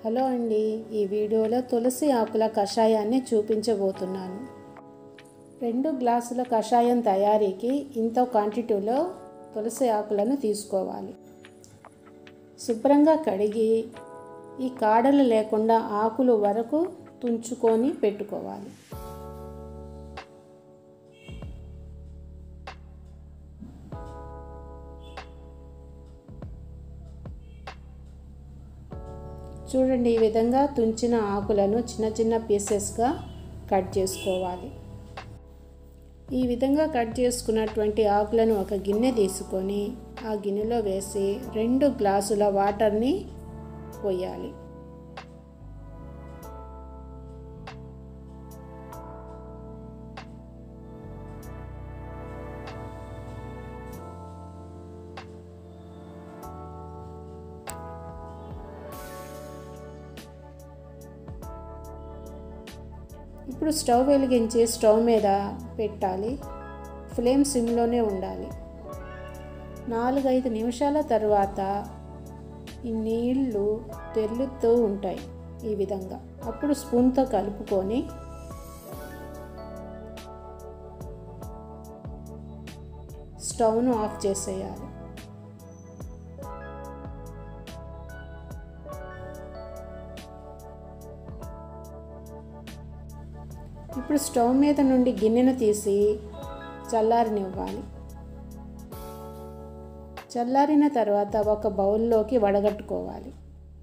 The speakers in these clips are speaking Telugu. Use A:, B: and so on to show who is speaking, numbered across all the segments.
A: హలో అండి ఈ వీడియోలో తులసి ఆకుల కషాయాన్ని చూపించబోతున్నాను రెండు గ్లాసుల కషాయం తయారీకి ఇంత క్వాంటిటీలో తులసి ఆకులను తీసుకోవాలి శుభ్రంగా కడిగి ఈ కాడలు లేకుండా ఆకులు వరకు తుంచుకొని పెట్టుకోవాలి చూడండి ఈ విధంగా తుంచిన ఆకులను చిన్న చిన్న పీసెస్గా కట్ చేసుకోవాలి ఈ విధంగా కట్ చేసుకున్నటువంటి ఆకులను ఒక గిన్నె తీసుకొని ఆ గిన్నెలో వేసి రెండు గ్లాసుల వాటర్ని పోయాలి ఇప్పుడు స్టవ్ వెలిగించి స్టవ్ మీద పెట్టాలి ఫ్లేమ్ సిమ్లోనే ఉండాలి నాలుగైదు నిమిషాల తర్వాత ఈ నీళ్ళు తెల్లుతూ ఉంటాయి ఈ విధంగా అప్పుడు స్పూన్తో కలుపుకొని స్టవ్ను ఆఫ్ చేసేయాలి ఇప్పుడు స్టవ్ మీద నుండి గిన్నెను తీసి చల్లారనివ్వాలి చల్లారిన తర్వాత ఒక బౌల్లోకి వడగట్టుకోవాలి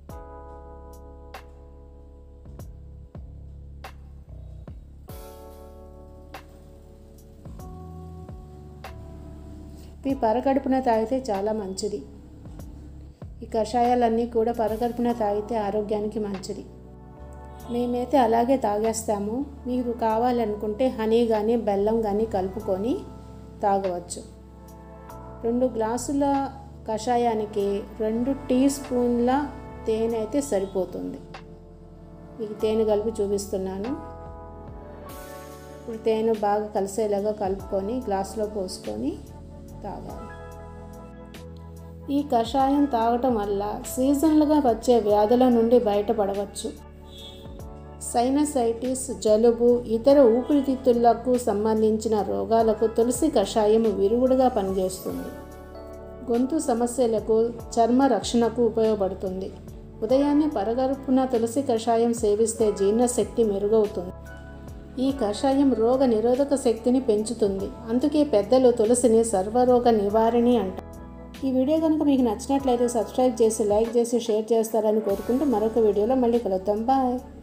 A: ఈ పరగడుపున తాగితే చాలా మంచిది ఈ కషాయాలన్నీ కూడా పరగడుపున తాగితే ఆరోగ్యానికి మంచిది మేమైతే అలాగే తాగేస్తాము మీరు కావాలనుకుంటే హనీ కానీ బెల్లం కానీ కలుపుకొని తాగవచ్చు రెండు గ్లాసుల కషాయానికి రెండు టీ స్పూన్ల తేనె అయితే సరిపోతుంది మీకు తేనె కలిపి చూపిస్తున్నాను ఇప్పుడు తేనె బాగా కలిసేలాగా కలుపుకొని గ్లాసులో పోసుకొని తాగాలి ఈ కషాయం తాగటం వల్ల సీజన్లుగా వచ్చే వ్యాధుల నుండి బయటపడవచ్చు సైనసైటిస్ జలుబు ఇతర ఊపిరితిత్తులకు సంబంధించిన రోగాలకు తులసి కషాయం విరుగుడుగా పనిచేస్తుంది గొంతు సమస్యలకు చర్మ రక్షణకు ఉపయోగపడుతుంది ఉదయాన్నే పరగరుపున తులసి కషాయం సేవిస్తే జీర్ణశక్తి మెరుగవుతుంది ఈ కషాయం రోగ నిరోధక శక్తిని పెంచుతుంది అందుకే పెద్దలు తులసిని సర్వరోగ నివారణి అంటారు ఈ వీడియో కనుక మీకు నచ్చినట్లయితే సబ్స్క్రైబ్ చేసి లైక్ చేసి షేర్ చేస్తారని కోరుకుంటూ మరొక వీడియోలో మళ్ళీ కలుద్దాం బాయ్